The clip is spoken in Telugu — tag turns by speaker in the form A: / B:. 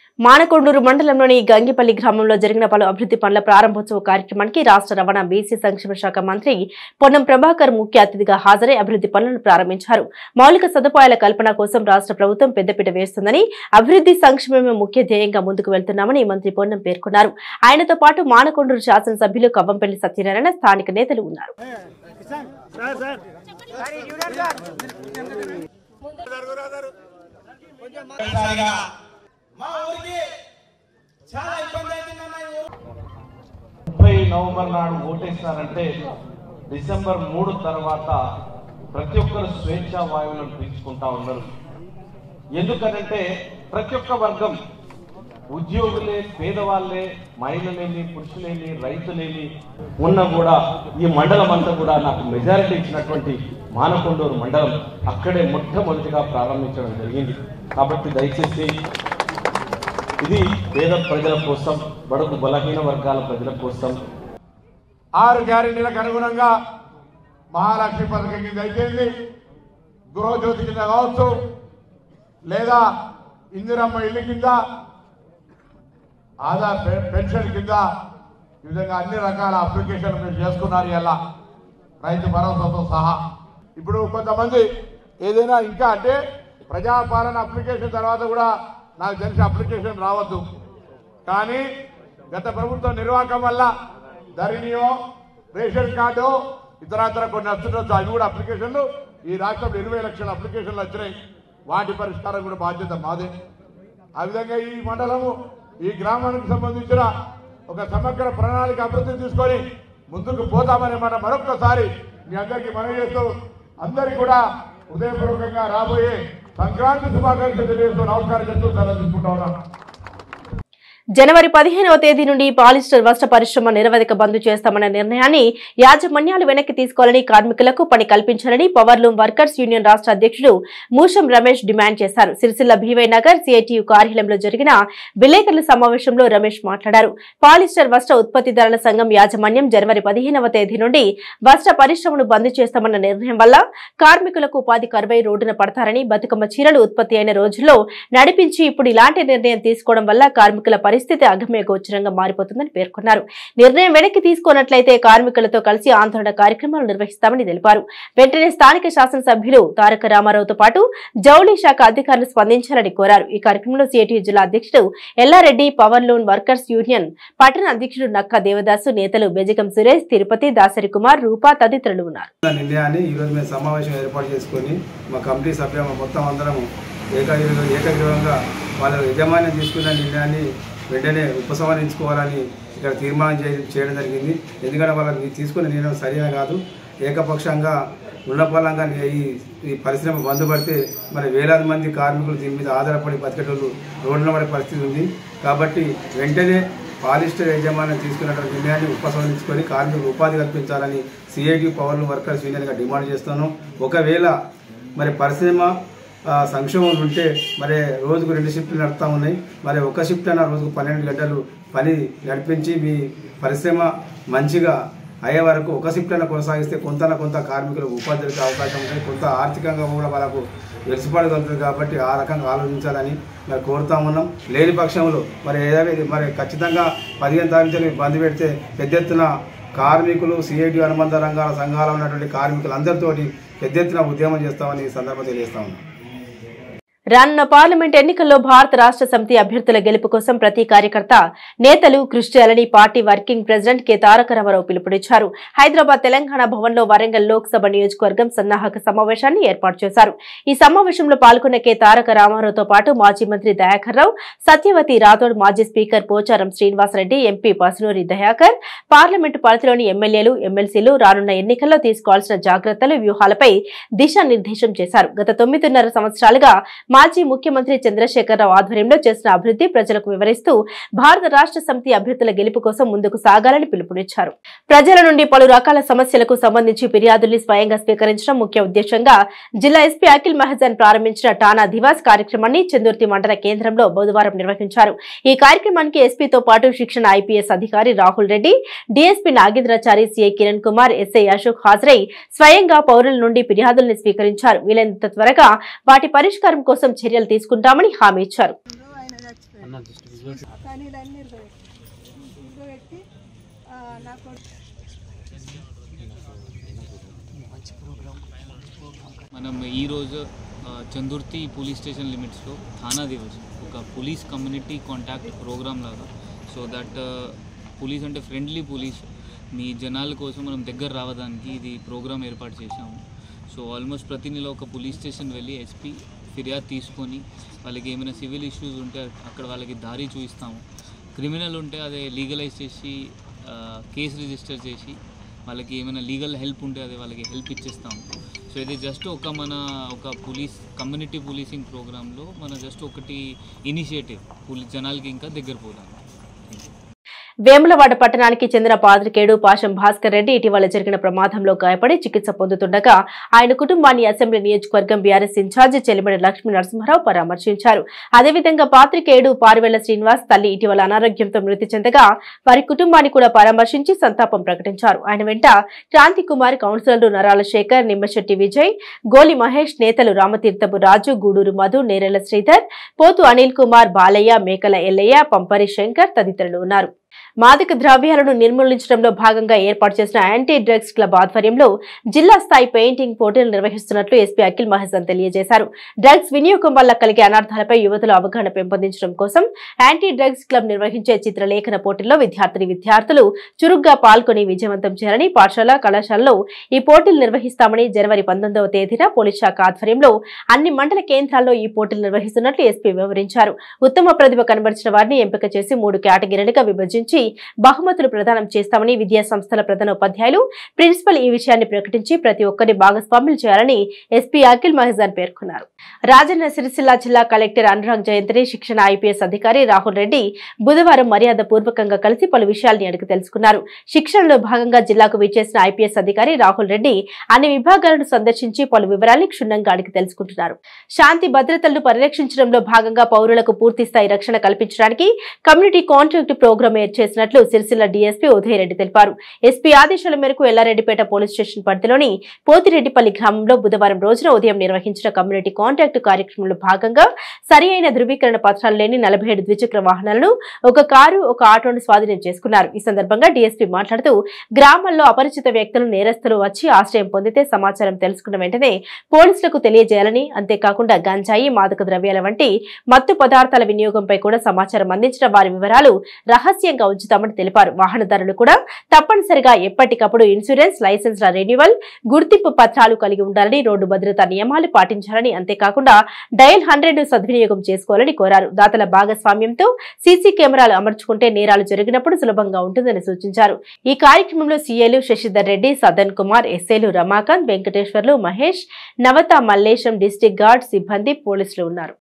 A: మానకొండూరు మండలంలోని గంగిపల్లి గ్రామంలో జరిగిన పలు అభివృద్ధి పనుల ప్రారంభోత్సవ కార్యక్రమానికి రాష్ట్ర రవాణా బీసీ సంక్షేమ శాఖ మంత్రి పొన్నం ప్రభాకర్ ముఖ్య అతిథిగా హాజరై అభివృద్ధి పనులను ప్రారంభించారు మౌలిక సదుపాయాల కల్పన కోసం రాష్ట్ర ప్రభుత్వం పెద్దపీట వేస్తుందని అభివృద్ధి సంక్షేమమే ముఖ్య ధ్యేయంగా ముందుకు వెళ్తున్నామని మంత్రి పొన్నం పేర్కొన్నారు ఆయనతో పాటు మానకొండూరు శాసనసభ్యులు కవ్వంపల్లి సత్యనారాయణ స్థానిక నేతలు ఉన్నారు
B: ఒకసారిగా మా ఊరికి చాలా ఇబ్బంది అవుతుందన్న ఈ ఊరు.
C: ముప్పై నవంబర్ నాడు ఓటేస్తారంటే డిసెంబర్ మూడు తర్వాత ప్రతి ఒక్కరు స్వేచ్ఛ వాయువులను పీల్చుకుంటా ఉన్నారు ఎందుకనంటే ప్రతి ఒక్క వర్గం ఉద్యోగులే పేదవాళ్ళే మహిళలేని పురుషులేని రైతులేని ఉన్న కూడా ఈ మండలం అంతా కూడా నాకు మెజారిటీ ఇచ్చినటువంటి మానకొండూరు మండలం అక్కడే మొట్టమొదటిగా ప్రారంభించడం జరిగింది కాబట్టి దయచేసి ఇది పేద ప్రజల కోసం బడుగు బలహీన వర్గాల ప్రజల కోసం
B: ఆరు గ్యారెంటీలకు అనుగుణంగా మహాలక్ష్మి పథకం కింద అయిపోయింది గృహజ్యోతి కింద కావచ్చు లేదా ఇందిరమ్మ ఇల్లు కింద ఆధార్ పె- పెన్షన్ కింద ఈ విధంగా అన్ని రకాల అప్లికేషన్లు మీరు చేసుకున్నారు ఇలా రైతు భరోసాతో సహా ఇప్పుడు కొంతమంది ఏదైనా ఇంకా అంటే ప్రజాపాలన అప్లికేషన్ తర్వాత కూడా నాకు తెలిసి అప్లికేషన్ రావద్దు కానీ గత ప్రభుత్వం నిర్వాహకం వల్ల ధరణియో రేషన్ కార్డు ఇతరత్ర కొన్ని వస్తుండొచ్చు అవి కూడా అప్లికేషన్లు ఈ రాష్ట్రంలో ఇరవై లక్షల అప్లికేషన్లు వచ్చినాయి వాటి పరిష్కారం కూడా బాధ్యత మాదే ఆ విధంగా ఈ మండలము ఈ గ్రామానికి సంబంధించిన ఒక సమగ్ర ప్రణాళిక అభివృద్ధి తీసుకొని ముందుకు పోతామని మనం మరొక్కసారి మీ అందరికీ మనవి చేస్తూ అందరికీ కూడా హృదయపూర్వకంగా రాబోయే సంక్రాంతి శుభాకాంక్షలు తెలియజేస్తూ నమస్కారం చేస్తూ సెలవు తీసుకుంటా ఉన్నాను
A: జనవరి పదిహేనవ తేదీ నుండి పాలిస్టర్ వస్త్ర పరిశ్రమ నిరవధిక బంద్ చేస్తామన్న నిర్ణయాన్ని యాజమాన్యాలు వెనక్కి తీసుకోవాలని కార్మికులకు పని కల్పించాలని పవర్లూమ్ వర్కర్స్ యూనియన్ రాష్ట్ర అధ్యక్షుడు మూషం రమేష్ డిమాండ్ చేశారు సిరిసిల్ల భీవై నగర్ సిఐటియు కార్యాలయంలో జరిగిన విలేకరుల సమావేశంలో రమేష్ మాట్లాడారు పాలిస్టర్ వస్త్ర ఉత్పత్తిదారుల సంఘం యాజమాన్యం జనవరి పదిహేనవ తేదీ నుండి వస్త్ర పరిశ్రమను బంద్ చేస్తామన్న నిర్ణయం వల్ల కార్మికులకు ఉపాధి కరువై రోడ్డున పడతారని బతుకమ్మ చీరలు ఉత్పత్తి అయిన రోజుల్లో నడిపించి ఇప్పుడు ఇలాంటి నిర్ణయం తీసుకోవడం వల్ల కార్మికుల పరిస్థితి అగమ్య గోచరంగా మారిపోతుందని పేర్కొన్నారు నిర్ణయం వెనక్కి తీసుకున్నట్లయితే కార్మికులతో కలిసి ఆందోళన కార్యక్రమాలు నిర్వహిస్తామని తెలిపారు వెంటనే స్థానిక శాసనసభ్యులు తారక రామారావుతో పాటు జౌళి శాఖ అధికారులు స్పందించాలని కోరారు ఈ కార్యక్రమంలో సిఐటియు జిల్లా అధ్యక్షుడు Ellareddy power loom workers union పట్టణ అధ్యక్షుడు నక్క దేవదాసు నేతలు బెజగం సురేష్ తిరుపతి దాసరి కుమార్ రూపా తదితరులు ఉన్నారు
D: ఉన్న నిర్ణయాన్ని ఈరోజు మేము సమావేశం ఏర్పాటు చేసుకొని మా కమిటీ సభ్యులు మొత్తం అందరం ఏకగ్రీవ ఏకగ్రీవంగా వాళ్ళ యజమాన్యం తీసుకున్న నిర్ణయాన్ని వెంటనే ఉపసంహరించుకోవాలని ఇక్కడ తీర్మానం చేయ- చేయడం జరిగింది ఎందుకంటే వాళ్ళకి తీసుకున్న నిర్ణయం సరైన కాదు ఏకపక్షంగా ఉన్నపలంగా ఈ ఈ పరిశ్రమ బంద్ పడితే మరి వేలాది మంది కార్మికులు దీని మీద ఆధారపడి బతికేటోళ్ళు రోడ్ల పడే పరిస్థితి ఉంది కాబట్టి వెంటనే పాలిస్టర్ యాజమాన్యం తీసుకున్నటువంటి నిర్ణయాన్ని ఉపసంహరించుకొని కార్మికులకు ఉపాధి కల్పించాలని సిఐటి పవర్లు వర్కర్స్ యూనియన్గా డిమాండ్ చేస్తాను ఒకవేళ మరి పరిశ్రమ ఆ, సంక్షోభం ఉంటే మరి రోజుకు రెండు షిఫ్ట్లు నడుస్తూ ఉన్నాయి మరి ఒక షిఫ్ట్ అయినా రోజుకు పన్నెండు గంటలు పని నడిపించి మీ పరిశ్రమ మంచిగా అయ్యే వరకు ఒక షిఫ్ట్ అయినా కొనసాగిస్తే కొంత కొంత కార్మికులకు ఉపాధి దొరికే అవకాశం ఉంటుంది కొంత ఆర్థికంగా కూడా వాళ్ళకు వెలిసిపడగలుగుతుంది కాబట్టి ఆ రకంగా ఆలోచించాలని మరి కోరుతా ఉన్నాం లేని పక్షంలో మరి ఏదైనా మరి ఖచ్చితంగా పదిహేను తారీఖు నుంచి బంద్ పెడితే పెద్ద ఎత్తున కార్మికులు సిఐటి అనుబంధ రంగాల సంఘాలు ఉన్నటువంటి కార్మికులందరితోటి పెద్ద ఎత్తున ఉద్యమం చేస్తామని ఈ సందర్భంగా తెలియజేస్తా ఉన్నాం
A: రానున్న పార్లమెంట్ ఎన్నికల్లో భారత రాష్ట్ర సమితి అభ్యర్థుల గెలుపు కోసం ప్రతి కార్యకర్త నేతలు కృషి చేయాలని party working president K Taraka Rama Rao పిలుపునిచ్చారు హైదరాబాద్ తెలంగాణ భవన్లో వరంగల్ లోక్సభ నియోజకవర్గం సన్నాహక సమావేశాన్ని ఏర్పాటు చేశారు ఈ సమావేశంలో పాల్గొన్న కె తారక రామారావుతో పాటు మాజీ మంత్రి దయాకర్ రావు సత్యవతి రాథోడ్ మాజీ speaker Pocharam Srinivasa Reddy MP Pasunuri Dayakar parliament పరిధిలోని ఎమ్మెల్యేలు ఎమ్మెల్సీలు రానున్న ఎన్నికల్లో తీసుకోవాల్సిన జాగ్రత్తలు వ్యూహాలపై దిశానిర్దేశం చేశారు గత తొమ్మిదిన్నర సంవత్సరాలుగా మాజీ ముఖ్యమంత్రి చంద్రశేఖరరావు ఆధ్వర్యంలో చేసిన అభివృద్ధి ప్రజలకు వివరిస్తూ భారత రాష్ట్ర సమితి అభ్యర్థుల గెలుపు కోసం ముందుకు సాగాలని పిలుపునిచ్చారు ప్రజల నుండి పలు రకాల సమస్యలకు సంబంధించి ఫిర్యాదుల్ని స్వయంగా స్వీకరించడం ముఖ్య ఉద్దేశంగా జిల్లా ఎస్పీ అఖిల్ మహజన్ ప్రారంభించిన టానా దివాస్ కార్యక్రమాన్ని చందుర్తి మండల కేంద్రంలో బుధవారం నిర్వహించారు ఈ కార్యక్రమానికి ఎస్పీతో పాటు శిక్షణ ఐపీఎస్ అధికారి Rahul Reddy DSP Nagendrachari CI Kiran Kumar SI Ashok హాజరై స్వయంగా పౌరుల నుండి ఫిర్యాదుల్ని స్వీకరించారు వీలైనంత త్వరగా వాటి పరిష్కారం కోసం చర్యలు తీసుకుంటామని హామీ ఇచ్చారు
E: కానీ దాన్ని ఇరగబెట్టి ఇరగబెట్టి ఆ, నాకు
F: మనం ఈరోజు ఆ, చందుర్తి పోలీస్ స్టేషన్ లిమిట్స్లో థానా దివస్ ఒక పోలీస్ కమ్యూనిటీ కాంటాక్ట్ ప్రోగ్రామ్ లాగా సో దట్ పోలీస్ అంటే ఫ్రెండ్లీ పోలీస్ మీ జనాల కోసం మనం దగ్గర రావడానికి ఇది ప్రోగ్రామ్ ఏర్పాటు చేశాము సో ఆల్మోస్ట్ ప్రతి నెల ఒక పోలీస్ స్టేషన్ వెళ్ళి ఎస్పీ ఫిర్యాదు తీసుకొని వాళ్ళకి ఏమైనా సివిల్ ఇష్యూస్ ఉంటే అక్కడ వాళ్ళకి దారి చూపిస్తాము క్రిమినల్ ఉంటే అదే లీగలైజ్ చేసి ఆ, కేసు రిజిస్టర్ చేసి వాళ్ళకి ఏమైనా లీగల్ హెల్ప్ ఉంటే అది వాళ్ళకి హెల్ప్ ఇచ్చేస్తాము సో ఇది జస్ట్ ఒక మన ఒక పోలీస్ కమ్యూనిటీ పోలీసింగ్ ప్రోగ్రాంలో మన జస్ట్ ఒకటి ఇనిషియేటివ్ పోలీస్ జనాలకి ఇంకా దగ్గర పోదాం
A: వేములవాడ పట్టణానికి చెందిన పాత్రికేయుడు పాశం భాస్కర్ రెడ్డి ఇటీవల జరిగిన ప్రమాదంలో గాయపడి చికిత్స పొందుతుండగా ఆయన కుటుంబాన్ని అసెంబ్లీ నియోజకవర్గం బీఆర్ఎస్ ఇన్ఛార్జి చెలిమడి లక్ష్మీ నరసింహారావు పరామర్శించారు అదేవిధంగా పాత్రికేయుడు పారివెళ్ల శ్రీనివాస్ తల్లి ఇటీవల అనారోగ్యంతో మృతి చెందగా వారి కుటుంబాన్ని కూడా పరామర్శించి సంతాపం ప్రకటించారు ఆయన వెంట క్రాంతి కుమార్ కౌన్సిలర్లు నరాల శేఖర్ నిమ్మశెట్టి విజయ్ గోలి మహేష్ నేతలు రామతీర్థపు రాజు గూడూరు మధు నేరెల శ్రీధర్ పోతు అనిల్ కుమార్ బాలయ్య మేకల ఎల్లయ్య పంపరి శంకర్ తదితరులు ఉన్నారు మాదక ద్రవ్యాలను నిర్మూలించడంలో భాగంగా ఏర్పాటు చేసిన యాంటీ డ్రగ్స్ క్లబ్ ఆధ్వర్యంలో జిల్లా స్థాయి పెయింటింగ్ పోటీలు నిర్వహిస్తున్నట్లు ఎస్పీ అఖిల్ మహేసన్ తెలియజేశారు డ్రగ్స్ వినియోగం వల్ల కలిగే అనర్థాలపై యువతలో అవగాహన పెంపొందించడం కోసం యాంటీ డ్రగ్స్ క్లబ్ నిర్వహించే చిత్రలేఖన పోటీల్లో విద్యార్థిని విద్యార్థులు చురుగ్గా పాల్గొని విజయవంతం చేయాలని పాఠశాల కళాశాలలో ఈ పోటీలు నిర్వహిస్తామని జనవరి పంతొమ్మిదవ తేదీన పోలీస్ శాఖ ఆధ్వర్యంలో అన్ని మండల కేంద్రాల్లో ఈ పోటీలు నిర్వహిస్తున్నట్లు ఎస్పీ వివరించారు ఉత్తమ ప్రతిభ కనబరిచిన వారిని ఎంపిక చేసి మూడు కేటగిరీలుగా విభజించి బహుమతులు ప్రదానం చేస్తామని విద్యా సంస్థల ప్రధాన ఉపాధ్యాయులు ప్రిన్సిపల్ ఈ విషయాన్ని ప్రకటించి ప్రతి ఒక్కరిని భాగస్వామ్యం చేయాలని ఎస్పీ అఖిల్ మహజాన్ పేర్కొన్నారు రాజన్న సిరిసిల్ల జిల్లా కలెక్టర్ అనురాగ్ జయంతిని శిక్షణ ఐపీఎస్ అధికారి రాహుల్ రెడ్డి బుధవారం మర్యాద పూర్వకంగా కలిసి పలు విషయాల్ని అడిగి తెలుసుకున్నారు శిక్షణలో భాగంగా జిల్లాకు విచ్చేసిన ఐపీఎస్ అధికారి రాహుల్ రెడ్డి అన్ని విభాగాలను సందర్శించి పలు వివరాల్ని క్షుణ్ణంగా అడిగి తెలుసుకుంటున్నారు శాంతి భద్రతలను పరిరక్షించడంలో భాగంగా పౌరులకు పూర్తి స్థాయి రక్షణ కల్పించడానికి కమ్యూనిటీ కాంట్రాక్ట్ ప్రోగ్రాం చేసినట్లు సిరిసిల్ల డీఎస్పీ ఉదయరెడ్డి తెలిపారు ఎస్పీ ఆదేశాల మేరకు ఎల్లారెడ్డిపేట పోలీస్ స్టేషన్ పరిధిలోని పోతిరెడ్డిపల్లి గ్రామంలో బుధవారం రోజున ఉదయం నిర్వహించిన కమ్యూనిటీ కాంట్రాక్ట్ కార్యక్రమంలో భాగంగా సరి అయిన ధృవీకరణ పత్రాలు లేని నలభై ఏడు ద్విచక్ర వాహనాలను ఒక కారు ఒక ఆటోను స్వాధీనం చేసుకున్నారు ఈ సందర్భంగా డీఎస్పీ మాట్లాడుతూ గ్రామాల్లో అపరిచిత వ్యక్తులు నేరస్తులు వచ్చి ఆశ్రయం పొందితే సమాచారం తెలుసుకున్న వెంటనే పోలీసులకు తెలియజేయాలని అంతేకాకుండా గంజాయి మాదక ద్రవ్యాల వంటి మత్తు పదార్థాల వినియోగంపై కూడా సమాచారం అందించిన వారి వివరాలు రహస్యంగా ఉంచుతామని తెలిపారు వాహనదారులు కూడా తప్పనిసరిగా ఎప్పటికప్పుడు ఇన్సూరెన్స్ లైసెన్స్ల రెన్యువల్ గుర్తింపు పత్రాలు కలిగి ఉండాలని రోడ్డు భద్రతా నియమాలు పాటించాలని అంతేకాకుండా డయల్ హండ్రెడ్ ను సద్వినియోగం చేసుకోవాలని కోరారు దాతల భాగస్వామ్యంతో సీసీ కెమెరాలు అమర్చుకుంటే నేరాలు జరిగినప్పుడు సులభంగా ఉంటుందని సూచించారు ఈ కార్యక్రమంలో సీఏలు శశిధర్ రెడ్డి సదన్ కుమార్ ఎస్ఏలు రమాకాంత్ వెంకటేశ్వర్లు మహేష్ నవత మల్లేశం డిస్టిక్ గార్డ్ సిబ్బంది పోలీసులు ఉన్నారు